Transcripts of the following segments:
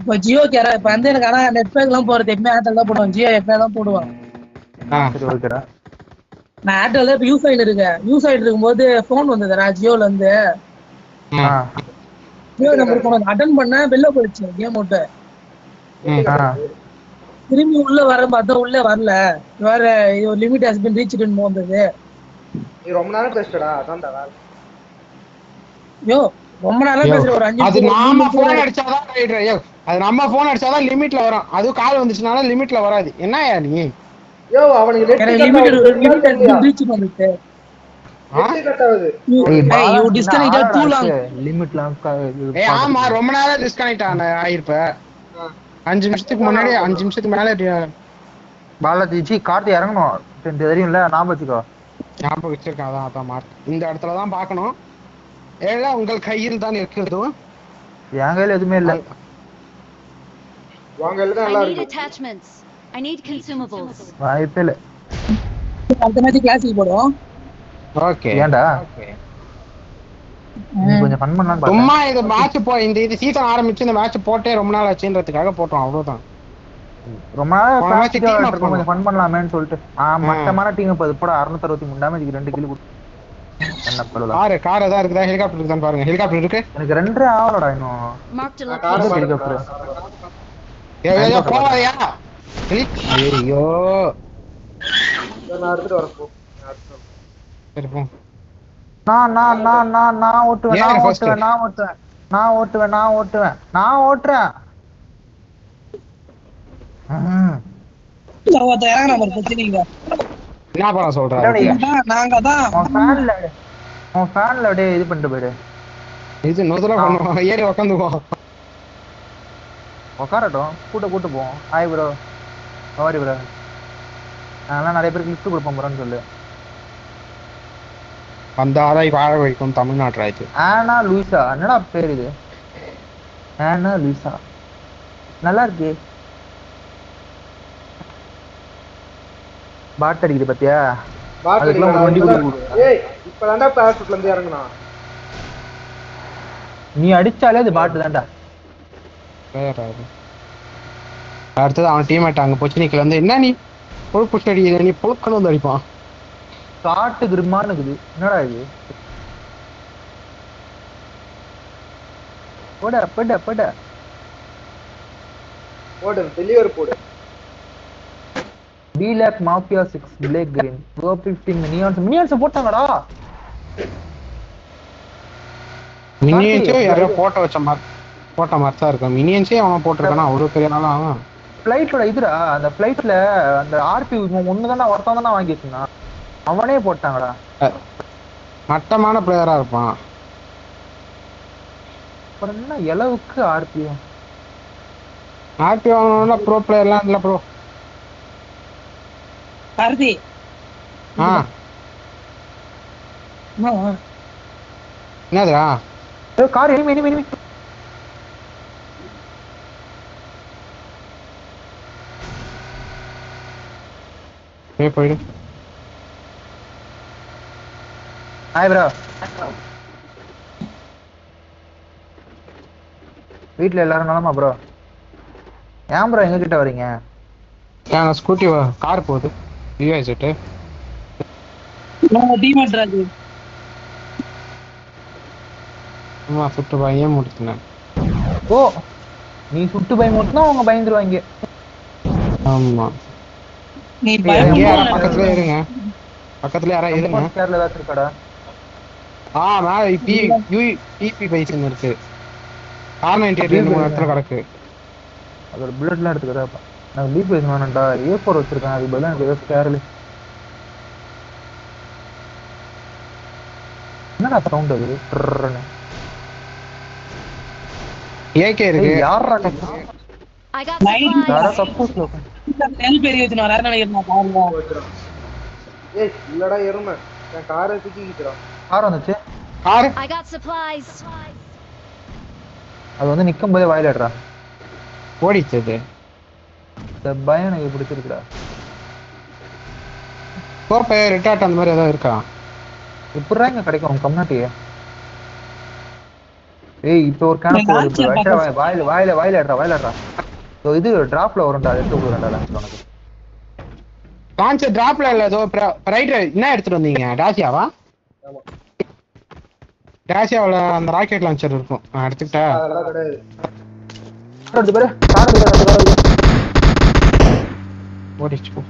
இப்போ ஜியோ கேரா இப்ப வந்து எனக்கு ஆனா நெட் பேக் எல்லாம் போறது எப்பவுமே ஏர்டெல் தான் போடுவான் ஜியோ எப்பவுமே தான் போடுவான் ஆ சரி ஓகேடா நான் ஏர்டெல் இப்ப யூஸ் ஆயிட்டு இருக்கேன் யூஸ் ஆயிட்டு இருக்கும்போது போன் வந்தது நான் ஜியோல இருந்து ம், ஆ ஜியோ நம்பர் போன அட்டன் பண்ணேன் வெளில போயிடுச்சு கேம் விட்டு ம். ஆ திரும்பி உள்ள வர பார்த்தா உள்ள வரல வேற லிமிட் ஹஸ் பின் ரீச் வந்தது நீ ரொம்ப நேரம் பேசுடா அதான்டா வேலை யோ ரொம்ப நேரம் பேசுற ஒரு அஞ்சு அது நிமிஷம், நாம மூணு போன் நிமிஷம். அடிச்சாதான் ரைட் ஐயோ அது நம்ம போன் அடிச்சாதான் லிமிட்ல வரும் அதுவும் கால் வந்துச்சுனால லிமிட்ல வராது என்னயா நீ யோ அவனுக்கு நெட் எனக்கு limit limit has been reach வந்துச்சு நெட் கட் ஆகுது Hey, you disconnected too long. லிமிட்லாம் ஏய் ஆமா ரொம்ப நேரம் டிஸ்கனெக்ட் ஆன ஆயிருப்ப அஞ்சு நிமிஷத்துக்கு முன்னாடி அஞ்சு நிமிஷத்துக்கு மேல டி- பாலாஜி ஜி கார்த்தி இறங்கணும் தெ- தெரியும்ல ஞாபகம் வச்சுக்கோ ஞாபகம் வச்சிருக்கேன் அதான் அதான் மார்க் இந்த இடத்துல தான் பார்க்கணும் ஏழை உங்கள் கையில் தான் இருக்கிறது என் கையில எதுவுமே இல்ல வாங்க எல்லாம் I நல்லா need இருக்கு attachments. I need consumables. வாய்ப்பே இல்ல அடுத்த மேட்ச் கிளாசிக் போடுவோம் ஓகே ஏன்டா நீ கொஞ்சம் ஃபன் பண்ணலாம்னு பார்த்தேன் சும்மா இது மேட்ச் போ இந்த இது சீசன் ஆரம்பிச்சு இந்த மேட்ச் போட்டே ரொம்ப நாள் ஆச்சுன்றதுக்காக போட்டோம் அவ்வளவுதான் ரொம்ப நாள் போன match classic ஆ team up விளையாடுறோம், கொஞ்சம் ஃபன் பண்ணலாமேன்னு சொல்லிட்டு ஆ மட்டமான டீம் இப்போ அது போட அறுநூத்தி மூணு டேமேஜ் ரெண்டு கிலோ என்ன பரவாயில்ல காரு கார் ஏதாவது இருக்குதா ஹெலிகாப்டர் இருக்குதான்னு பாருங்க ஹெலிகாப்டர் இருக்கு எனக்கு ரெண்டே ஆவலடா இன்னும் Marked a காரை location. ஹெலிகாப்டர் ஏய், ஏய், ஏய், போவாதயா ஹெலி- ஐயோ நான் எடுத்துட்டு வரேன் போ நான் எடுத்துட்டு வரேன். சரி போ நான் நான் நான் நான் நான் ஓட்டுவேன் ஏன் நான் first? ஓட்டுவேன் நான் ஓட்டுவேன் நான் ஓட்டுவேன் நான் ஓட்டுவேன் நான் ஓட்டுறேன் ம். ஒருத்தர் இறங்க நம்பர் பிரச்சனைங்க என்ன படம் சொல்ற என்னடி? நாங்க தான் உன் ஃபேன்ல உன் ஃபேன்ல அப்படியே இது பண்ணிட்டு போயிடு இது நொதுல பண்ணுவோம் ஏறி உக்காந்துக்குவோம் உட்காரட்டும் கூட்ட கூட்டு போவோம் ஹாய் ப்ரோ சவாரி ப்ரோ அதெல்லாம் நிறைய பேருக்கு லிஃப்ட் கொடுப்போம் ப்ரோன்னு சொல்லு அந்த ஆதாய் வாழ வைக்கும் தமிழ்நாட்டு இது ஆனா லூயிசா என்னடா பேர் இது ஆனா லூயிசா நல்லா இருக்கு பாட் அடிக்குது பாத்தியா பாட்டு அதுக்கெல்லாம் ஒரு வண்டி அடிக்கடா. கொடுக்கு. ஏய் இப்பதான்டா பேரஷூட்ல இருந்து இறங்குனா நீ அடிச்சாலே அது பாட்டு தான்டா வேற அது. அடுத்தது அவன் டீம்மேட் அங்க போச்சு நீ வந்து என்ன நீ பொழுப்பு செடி நீ பொழுக்கணும் வந்து அடிப்பான் காட்டு கிருமான்னு இருக்குது என்னடா இது போட போட போட போடு டெலிவரி போடு பி லேக் மாஃபியா சிக்ஸ் பிளேக் green go fifteen minions minions போட்டாங்கடா மினியன்ஸே யாரோ போட்டோ வச்ச மாதிரி போட்ட மாதிரி தான் இருக்கும் மினியன்ஸே அவன் போட்டிருக்கானா அவ்வளவு பெரிய நாளும் அவன் ஃபிளைட்டோட இதுடா அந்த ஃபிளைட்ல அந்த ஆர்பி ஒன்னு தானே ஒருத்தன் தானே வாங்கி வச்சிருந்தான் அவனே போட்டாங்கடா மட்டமான பிளேயரா இருப்பான் அப்புறம் என்ன இளவுக்கு ஆர்பிஎம் ஆர்பி வாங்கணும்னா ப்ரோ பிளேயர்லாம் இல்ல ப்ரோ கார்த்தி ஆ ஆமா. என்னதுடா கார் எனிமி எனிமி எனிமி போய் போயிடு ஹாய் ப்ரோ வீட்ல எல்லாரும் நலமா ப்ரோ ஏன் ப்ரோ எங்க கிட்ட வரீங்க ஏன் ஸ்கூட்டி கார் போகுது யூஐ செட்டு நம்ம டீமேட் ராஜு ஆமா சுட்டு பையன் முடிச்சினேன் ஓ நீ சுட்டு பயமுறுத்தினா அவங்க பயந்துருவாங்க ஆமா நீ இங்கே பயப்பட யாரா பக்கத்துல இருங்க பக்கத்துல யாரா இருங்க கேர்ல ஏதாச்சும் இருக்காடா ஆ மேல பி யூ பிபி பைசன் இருக்கு ஆர் நைன்டி எயிட் ரெண்டு மூணு இடத்துல கிடக்கு அதோட புல்லட்லாம் எடுத்துக்கிறா நான் லீப் வைஸ் வேணாம்டா ஏ ஃபோர் வச்சிருக்கேன் அதுக்கு பதிலா எனக்கு ஏதாவது கேர்ல என்னடா சவுண்ட் அது ட்ரர்ன்னு. ஏகே இருக்கு ஏய், யார்ரா நீ? I got Nine. யாரோ supplies. கப்பூஸ்ல உட்காந்து நெல் பெரிய வச்சு நான் நினைக்கிறேன் கார்ல வச்சிடும் ஏய் இல்லடா எருமை என் காரை தூக்கிக்கிறான் யார் வந்துச்சு கார் I got supplies. அது வந்து நிக்கும் போதே வாயிலடுறா ஓடிச்சு அது இந்த பயம் எனக்கு பிடிச்சிருக்குடா கோப்பை ரிட்டார்ட் அந்த மாதிரி ஏதாவது இருக்கா எப்படிடா இங்க கிடைக்கும் கம்னாட்டி ஏய் இப்போ ஒரு நான் கணக்கு ஆட்சியை வருது பார்த்தா- வாயில வாயில வாயில வாயில எடுறா வாயில எடுறா இதோ இது டிராப்ல வரும்டா அதை எடுத்து விடுறேன்டா லஞ்ச் உனக்கு லான்ச்சர் டிராப்ல இல்ல ஏதோ ரைட் என்ன எடுத்துட்டு வந்தீங்க டாசியாவா ஆமா டாசியாவில் அந்த ராக்கெட் லான்ச்சர் இருக்கும் நான் எடுத்துக்கிட்டா அதெல்லாம் கிடையாது ரெண்டு பேரு கார் எடுத்து ரெண்டு பேரு ஓடிச்சு போ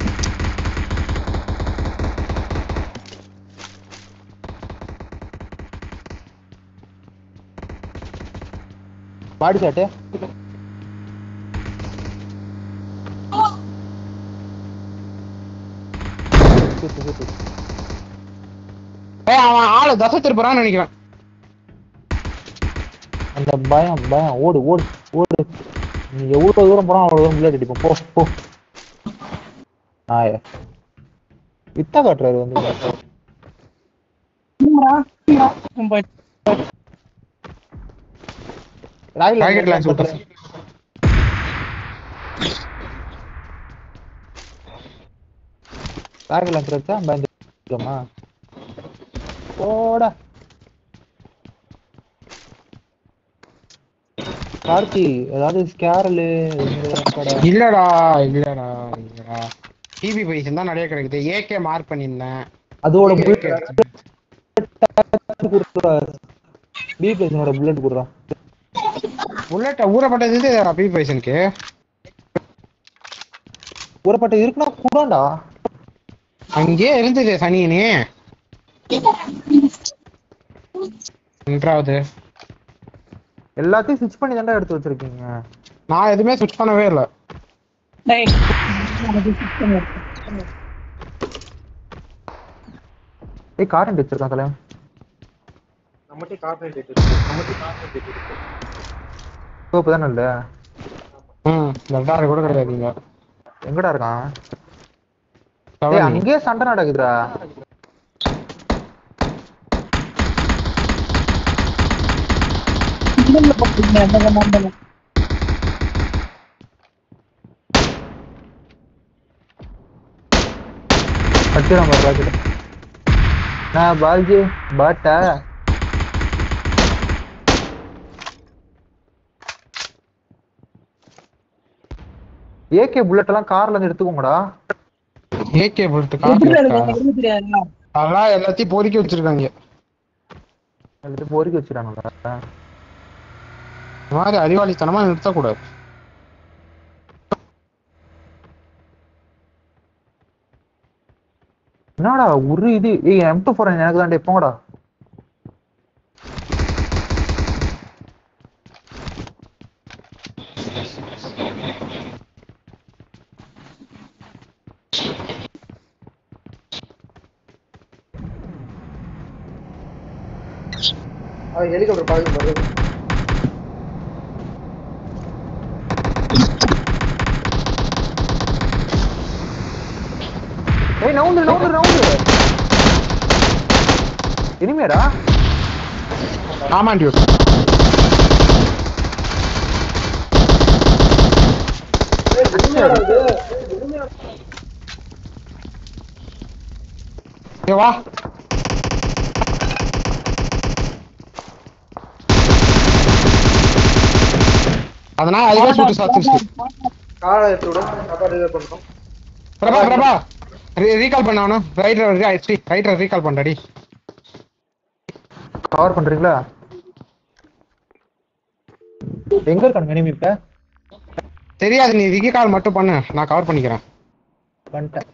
பாடி ஷாட்டு சுத்து சுத்து ஏய் அவன் ஆளு தசை திருப்புறான்னு நினைக்கிறேன் அந்த பயம் பயம் ஓடு ஓடு ஓடு நீ எவ்வளவு தூரம் போனா அவ்வளவு தூரம் பிள்ளைட் அடிப்போம் போ போ நாய வித்தா காட்டுறாரு வந்து ராக்கெட் லான்ச் விட்டு ராக்கெட் லான்ச் வச்சா பயந்துமா போடா கார்த்தி ஏதாவது ஸ்கேரலு இல்லடா இல்லடா இல்லடா டிபி பைசன் தான் நிறைய கிடைக்குது ஏகே மார்க் பண்ணியிருந்தேன் அதோட AK புல்லட் எடுத்துட்டேன். கொடுத்துறா பி பிளேஸனோட புல்லட் கொடுறா புல்லட் ஊறப்பட்டது இது பி பைசனுக்கு ஊறப்பட்ட இருக்குன்னா கூடாண்டா அங்கேயே இருந்தது சனியனே மூன்றாவது எல்லாத்தையும் ஸ்விட்ச் பண்ணி தாண்டா எடுத்து வச்சிருக்கீங்க நான் எதுவுமே சுவிட்ச் பண்ணவே இல்லை டேய் ஏய் காரண்ட் வச்சிருக்கான் தலை நம்மகிட்ட கார்பரேட் இருக்கு நம்மகிட்ட கார்பரேட் இருக்கு சோப்பு தானே இல்ல ம் லட்டாரு கூட கிடையாதுங்க எங்கடா இருக்கான் ஏய் செவன். அங்கேயே சண்டை நடக்குதுடா இந்தல்ல போட்டுருங்க அந்த மண்டல அடிச்சிடாம ராக்கெட் நான் பால்ஜி பாட்டா ஏகே புல்லட் எல்லாம் கார்ல இருந்து எடுத்துக்கோங்கடா ஏகே போட்டு எப்படி காட்டு எடுக்க எனக்கு தெரியாதுல்ல அதெல்லாம் எல்லாத்தையும் பொறுக்கி வச்சிருக்காங்க எல்லாத்தையும் பொறுக்கி வச்சிடானுடா இந்த மாதிரி அறிவாளித்தனமா நிறுத்தக்கூடாது என்னடா ஒரு இது ஏய் எம் டூ ஃபோர் எனக்கு தாண்டே போங்கடா அது ஹெலிகாப்டர் பாக்க வருது ஏய் நவுந்து நவுந்து நவுந்து இனிமேடா ஆமாம் டியூட் ஏ வா அதனால அதுவே சுட்டு சாத்துச்சு காரை எடுத்து விட அப்பா ரிவர் பண்றோம் பிரபா பிரபா ரீகால் பண்ண அவனும் ரைடர் ரைடர் ரீகால் பண்ணடி கவர் பண்றீங்களா எங்க இருக்கானுங்க இனிமே இப்ப தெரியாது நீ ரீகால் மட்டும் பண்ணு நான் கவர் பண்ணிக்கிறேன் பண்ணிட்டேன்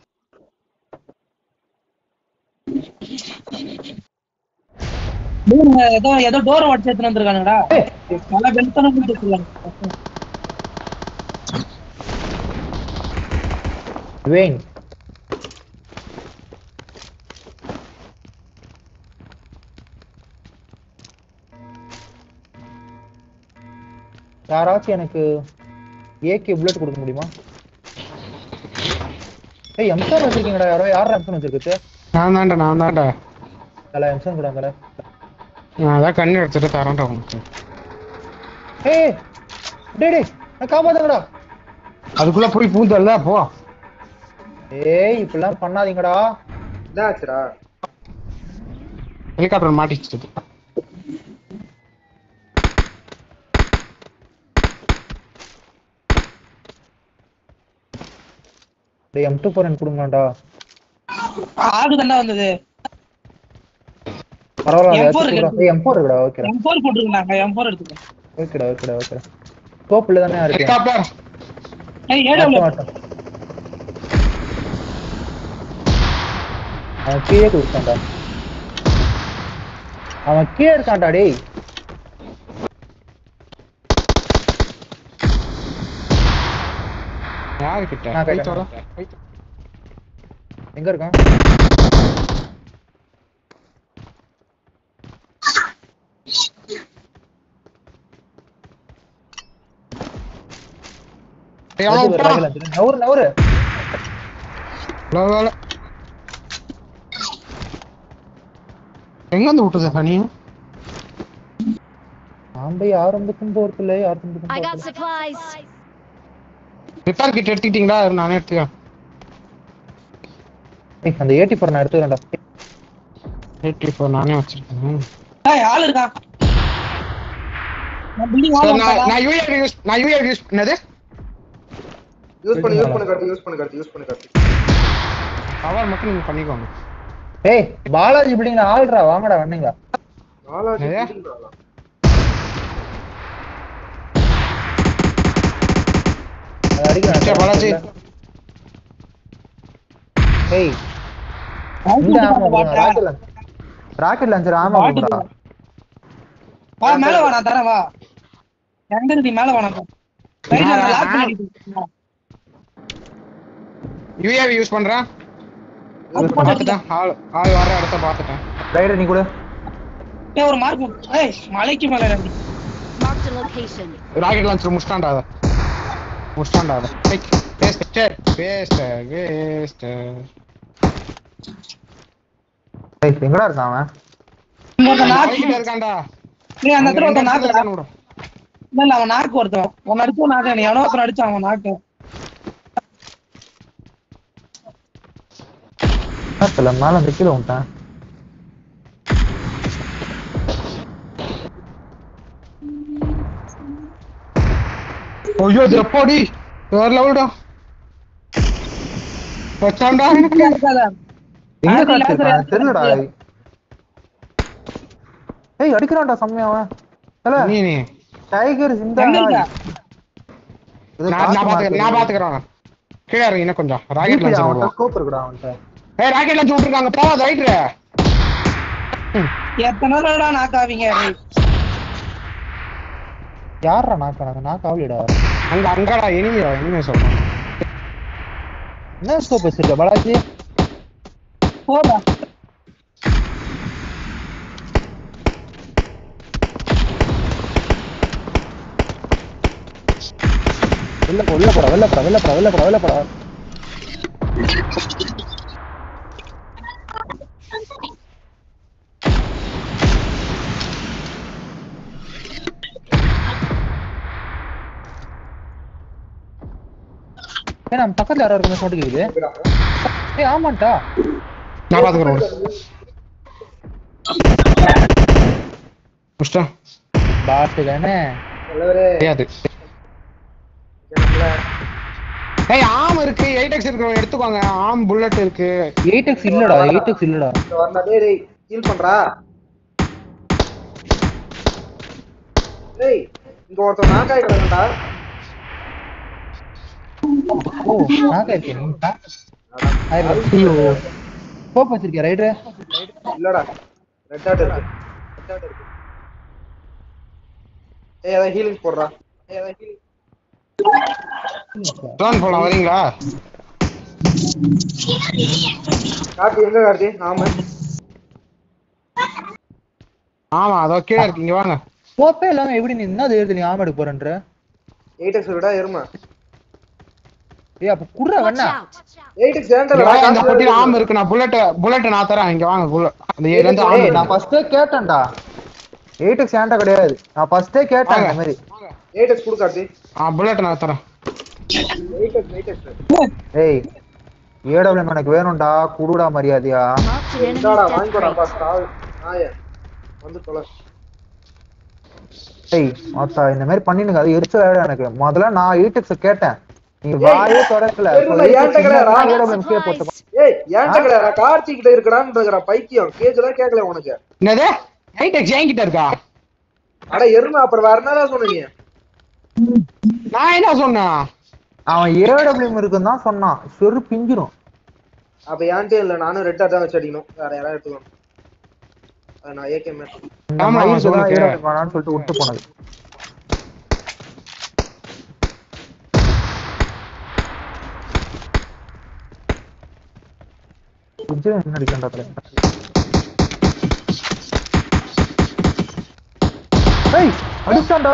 டேய், ஏதோ ஏதோ டோர் உடச்சு எடுத்துட்டு வந்திருக்கானுங்கடா நல்லா வெளுத்தனம் பண்ணிட்டு வச்சிருக்காங்க வேன் யாராச்சும் எனக்கு ஏகே புல்லட் கொடுக்க முடியுமா ஏய் எம்சன் வச்சிருக்கீங்கடா யாரோ யாரா எம்சன் வச்சிருக்கு நான் தான்டா நான் தான்டா தல எம்சன் கூட தல நான் அதான் கண்ணு எடுத்துட்டு தரேன்டா உனக்கு ஏய் டேய் டேய் நான் காப்பாத்துங்கடா அதுக்குள்ள போய் பூந்தல்ல போ ஏய் இப்படிலாம் பண்ணாதீங்கடா என்ன ஆச்சுடா ஹெலிகாப்டர் மாட்டிச்சு டேய் எம் டூ ஃபோர் எனக்கு கொடுங்கடா ஆடு தானே வந்தது பரவாயில்ல M4 இருக்கு. எம் ஃபோர் இருக்குடா ஓகேடா எம் ஃபோர் போட்டுருக்காங்க எம் ஃபோர் எடுத்துக்கோ ஓகேடா ஓகேடா ஓகேடா ஸ்கோப்ல தானே இருக்கு ஹெலிகாப்டர் ஏய் ஏடபிள்யூ மாட்டேன், மாட்டேன். அவன் கீழே கொடுத்தான்டா அவன் கீழே இருக்கான்டா டேய் யாரு கிட்ட நான் போயிட்டு கேட்டேன். வரேன். போயிட்டு. எங்க இருக்கான் ஏய், அவனை வந்து விட்டுறான். வராங்கல்ல, நவுரு நவுரு வேலை, வேலை. எங்க வந்து விட்டுது ஹனி நான் போய் ஆரம்பத்துக்கும் போறதில்ல ஆரம்பத்துக்கும் I got போறதில்ல supplies. ரிப்பேர் கிட் எடுத்துக்கிட்டீங்களா இரு, நானே எடுத்துக்கேன் ஏய், அந்த ஏடி போற நான் எடுத்துக்கிறேன்டா எயிட்டி ஃபோர் நானே வச்சிருக்கேன் ஏய் ஆள் இருக்கான் நான் பில்டிங் சரி, வாங்க நான் நான் யூஏவி யூஸ் நான் யூஏவி யூஸ் பண்ணது யூஸ் பண்ணு யூஸ் பண்ணு கார்த்தி யூஸ் பண்ணு கார்த்தி யூஸ் பண்ணு கார்த்தி பவர் மட்டும் நீங்க பண்ணிக்கோங்க ஏய் பாலாஜி பில்டிங்ல ஆள்றா வாங்கடா வந்தீங்க நாலாச்சு என்னது? building தானா? அதை அடிக்கிறேன் சரி, பாலாஜி. ஏய் இந்த ஆமா ராக்கெட் லான்ச் ராக்கெட் லான்ச்சர் ஆமா கொடுடா வா மேல வா நான் தரேன் வா எங்க இருக்கு நீ மேல வா நான் ரைட்ல நான் லாக் பண்ணி யூஏவி யூஸ் பண்றேன் பார்த்துட்டேன் ஆள் ஆள் வர இடத்த பார்த்துட்டேன் ரைடர் நீ கூட ஏய் ஒரு மார்க் ஏய் மலைக்கு மேல இறங்கி Marked a location. Rocket launcher முடிச்சிட்டான்டா அதை முடிச்சிட்டான்டா அதை வேஸ்ட் வேஸ்ட் வேஸ்ட் ஏய் எங்கடா இருக்கான் அவன் இன்னொருத்த நாக்கு போய்கிட்டே இருக்கான்டா ஏய் அந்த இடத்துல ஒருத்தன் அங்க நாக்கு ரெண்டு இடத்துல இருக்கானு இல்ல இல்ல அவன் நாக்கு ஒருத்தன் உன் அடிச்சு நாக்கு நீ எவனோ ஒருத்தன் அடிச்சான் அவன் நாக்கு சில மேல அந்த கீழே விட்டேன் ஐயோ இது எப்போடி வேற லெவல்டா வச்சான்டா இருக்காத எங்க அது காட்சி லேசர் தெரியலடா ஏய் அடிக்கிறான்டா செம்மையா அவன் தல நீ நீ டைகர் இந்த எங்க இருக்க நான் நான் பாத்துக்கிறேன் நான் பாத்துக்கிறேன் கீழே இறங்கி இன்னும் கொஞ்சம் ராக்கெட் லான்ச்சர் அவன்கிட்ட விடுவோம் ஸ்கோப் இருக்குடா அவன்கிட்ட ஏய் ராக்கெட் லான்ச்சர் விட்டுருக்காங்க போவாது ரைட்ரு எத்தனை நாளா நாக்காவீங்க டேய். யாரா நாக்கானது நான் காவலிடா அங்க அங்கடா எனிமிடா எனிமே சொல்றேன் என்ன ஸ்கோப் வச்சிருக்க பாலாஜி போடா வெளில போ வெளில போடா வெளில போடா வெளில போடா வெளில போடா வெளில போடா ஏய் நம்ம பக்கத்துல யாரோ இருக்குமே சவுண்ட் கேக்குது ஏய் ஆமாண்டா நான் பாத்துக்கிறேன் விடு. முடிச்சிட்டேன் பாட்டு தானே தலைவரே தெரியாது நம்மள ஏய் ஆம் இருக்கு எயிட் எக்ஸ் இருக்கு எடுத்துக்கோங்க ஆம் புல்லட் இருக்கு எயிட் எக்ஸ் இல்லடா எயிட் எக்ஸ் இல்லடா இங்க வரணும் டேய் டேய் ஹீல் பண்றா டேய் இங்க ஒருத்தன் நாக் ஆயிடுறான்டா ஓ நாக்கா இருக்கே நீ ஸ்கோப் வச்சிருக்கியா ரைடர் இல்லடா ரெட் டாட் இருக்கு ரெட் டாட் இருக்கு ஏய் அதான் ஹீலிங் போடுறா ஏய் அதான் ஹீலிங் ட்ரோன் போலாம் வரீங்களா கார்த்தி எங்க கார்த்தி ஆமா ஆமா அதோ கீழே இருக்கு இங்க வாங்க ஸ்கோப்பே இல்லாம எப்படி நீ என்ன எழுது நீ ஆம் எடுக்க போறன்ற எயிட் எக்ஸ் விடா எருமை ஏய் அப்ப குடுறா Watch வேணா out. எயிட் எக்ஸ் இங்க வாங்க, இந்த பொட்டியில ஆம் இருக்கு நான் புல்லட் புல்லட் நான் தரேன் இங்க வாங்க bullet. அந்த ஏரியா இருந்து ஆம் ஏய் இருக்கு. நான் ஃபர்ஸ்டே கேட்டேன்டா எயிட் எக்ஸ் ஏன்டா கிடையாது நான் ஃபர்ஸ்டே கேட்டேன் வாங்க. இந்த மாதிரி எயிட் எக்ஸ் கொடு கார்த்தி ஆ புல்லட் நான் தரேன் எயிட் எக்ஸ் எயிட் எக்ஸ் ஏய் ஏடபிள்யூ எனக்கு வேணும்டா குடுடா மரியாதையா Marked an enemy's இந்தாடா death வாங்கிக்கோடாப்பா crate. ஸ்டால் நாய வந்து தொலை ஏய் மாத்தா இந்த மாதிரி பண்ணினுங்க அது எரிச்சல் ஆயிடும் எனக்கு முதல்ல நான் எயிட் எக்ஸ் கேட்டேன் நீ வாயே திறக்கல தெரியல, ஏன்ட்ட கிடையாதா? ஏடபிள்யூஎம் கே போட்டு ஏய் ஏன்ட்ட கிடையாது கார்த்தி கிட்ட இருக்கடான்னு இருக்கிற பைத்தியம் கேஜெல்லாம் கேட்கல உனக்கு என்னது ஹைடெக் என்கிட்ட இருக்கா அட எருமை அப்புறம் வேற என்னதான் சொன்னீங்க நான் என்ன சொன்னேன் அவன் ஏடபிள்யூஎம் இருக்குன்னு தான் சொன்னான் செரு பிஞ்சிரும் அப்ப ஏன்ட்டே இல்ல நானும் ரெட்டா தான் வச்சு அடிக்கணும் வேற யாராவது எடுத்துக்கணும் அது நான் ஏகே மேட் இந்த ஆமா, மயிலுக்கு தான் சொல்லுங்க. ஏடபிள்யூஎம் வேணாம்னு சொல்லிட்டு விட்டு போனது விஜய் என்ன அடிக்கின்றாப்ல? ஏய் அடிச்சான்டா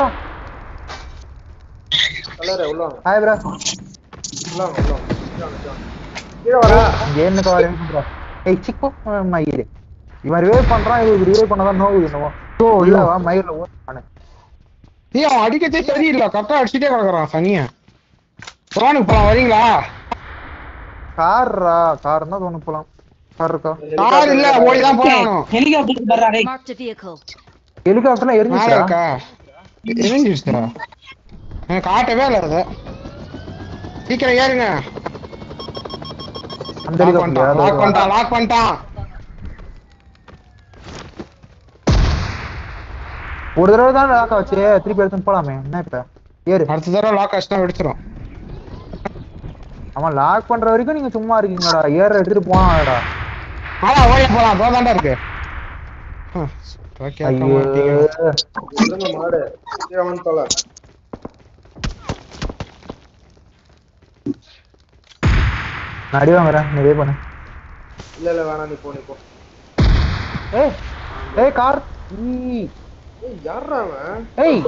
கலர் உள்ள வாங்க ஹாய் ப்ரோ உள்ள வாங்க உள்ள வாங்க கீழே வாங்க, கீழே வாங்க. கீழே வரா இங்க என்ன கவர் பண்றா ஏய் சிக்கோ மயிரு இவன் ரிவைவ் பண்றான் இவருக்கு ரிவைவ் பண்ணதான் நோவுது என்னவோ ஓ இல்ல வா மயிர்ல ஓடுறானு நீ அவன் அடிக்கதே சரியில்லை கரெக்டா அடிச்சுட்டே கிடக்குறான் சனிய புறானுக்கு போலாம் வரீங்களா கார்ரா கார் தான் தோணு போலாம் கார் இருக்கா கார் இல்ல ஓடி தான் போகணும் ஹெலிகாப்டர் வர்றா டேய் Marked a vehicle. ஹெலிகாப்டர்லாம் மேல எரிஞ்சிச்சா இருக்கா எரிஞ்சிருச்சுடா எனக்கு காட்டவே இல்லை அதை சீக்கிரம் ஏறுங்க அந்த லாக் பண்ணிட்டான் லாக் ஹெலிகாப்டர் பண்ணிட்டான் லாக் பண்ணிட்டான் ஒரு தடவை தான் லாக் ஆச்சு திருப்பி எடுத்துன்னு போலாமே என்ன இப்ப ஏறு அடுத்த தடவை லாக் ஆச்சுன்னா வெடிச்சிரும் அவன் லாக் பண்ற வரைக்கும் நீங்க சும்மா இருக்கீங்கடா ஏற எடுத்துட்டு போனாடா ஆனா ஓடி போலாம் தோதாண்டா இருக்கு ஹம், கேட்க ஐயோ மாட்டீங்க. இருங்க மாடு கீழே வந்து தொலை நான் அடி வாங்குறேன் நீ வே பண்ணு இல்ல இல்ல வேணாம் நீ போ நீ போ ஏய் ஏய் கார் ஈ ஏய் யாரா அவன் ஏய்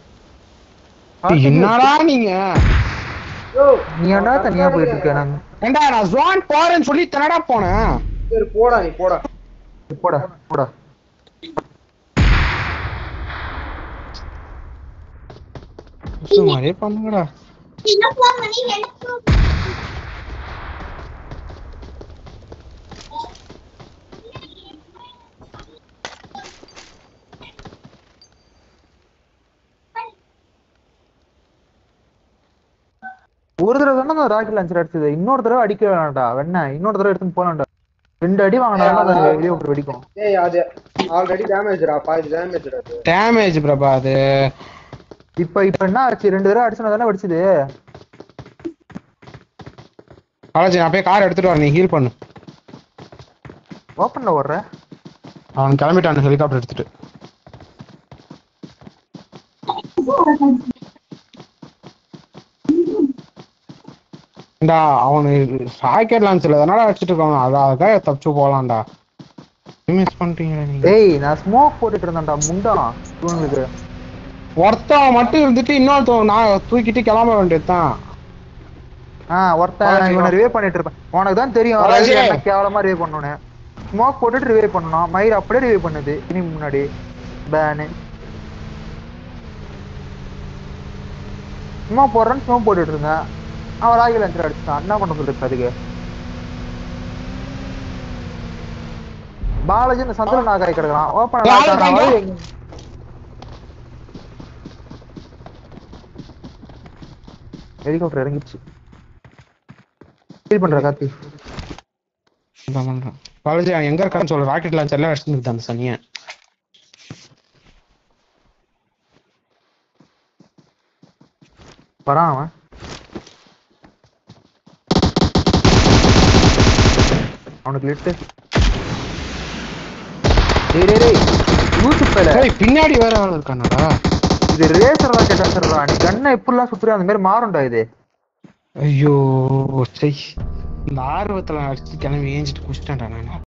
என்னடா நீங்க யோ நீ ஏன்டா தனியா போயிட்டு இருக்க நாங்க ஏண்டா நான் ஜோன் போறேன்னு சொல்லி தனடா போனேன் சரி போடா நீ போடா போடா போடா சும்மாரே பண்ணுங்கடா ஒரு தடவை தானே அந்த ராக்கெட் லான்ச்சர் அடிச்சது இன்னொரு தடவை அடிக்க வேணாம்டா வெண்ண இன்னொரு தடவை எடுத்துன்னு போலாம்டா ரெண்டு அடி வாங்கினா அந்த ஹெலிகாப்டர் வெடிக்கும் ஏய் அது ஆல்ரெடி டேமேஜ்டா பாதி டேமேஜ்டா அது டேமேஜ் பிரபா அது இப்ப இப்ப என்ன ஆச்சு ரெண்டு தடவை அடிச்சனா தானே வெடிச்சது காலேஜ் நான் போய் கார் எடுத்துட்டு வரேன் நீ ஹீல் பண்ணு ஓப்பன்ல ஓடுற அவன் கிளம்பிட்டான் ஹெலிகாப்டர் எடுத்துட்டு டா அவனு ராக்கெட் லான்ச்ல தானடா அடிச்சிட்டு இருக்கான் அதான் தப்பிச்சு போலாம்டா மிஸ் பண்ணிட்டீங்களா நீங்க ஏய் நான் ஸ்மோக் போட்டுட்டு இருந்தேன்டா முண்டா இவங்களுக்கு ஒருத்தன் மட்டும் இருந்துட்டு இன்னொருத்தன் நான் தூக்கிட்டு கிளம்ப வேண்டியதுதான் ஆ ஒருத்தன் இவனை ரிவே பண்ணிட்டு இருப்பேன் உனக்கு தான் தெரியும் ராஜே. ரவி என்ன கேவலமா ரிவே பண்ணணும்னு ஸ்மோக் போட்டுட்டு ரிவே பண்ணணும் மயிர் அப்படியே ரிவே பண்ணுது இனி முன்னாடி பேனு சும்மா போடுறேன்னு சும்மா போட்டுட்டு இருந்தேன் அவன் ராகி லஞ்சர் அடிச்சான் என்ன பண்ண சொல்றது அதுக்கு பாலாஜி இந்த சந்திரன் நாகாய் கிடக்குறான் ஓப்பன் யாரு இருக்காங்க? ஹெலிகாப்டர் இறங்கிடுச்சு ஃபீல் பண்ற கார்த்தி இதான் பண்றான் காலேஜ் அவன் எங்க இருக்கான்னு சொல்ல ராக்கெட் லான்ச் எல்லாம் அடிச்சுட்டு அந்த சனியை வரான் அவன் அவனுக்கு லிட்டு டேய் டேய் டேய் லூசு பயல ஏய் பின்னாடி வேற ஆள் இருக்கானடா இது ரேசர் ராக்கெட் டான்சர்டா நீ கண்ணை எப்படிலாம் சுத்துறியோ அந்த மாதிரி மாறும்டா இது ஐயோ சை இந்த ஆர்வத்துல அடிச்சு கிளம்பி ஏஞ்சிட்டு குடிச்சிட்டேன்டா நான்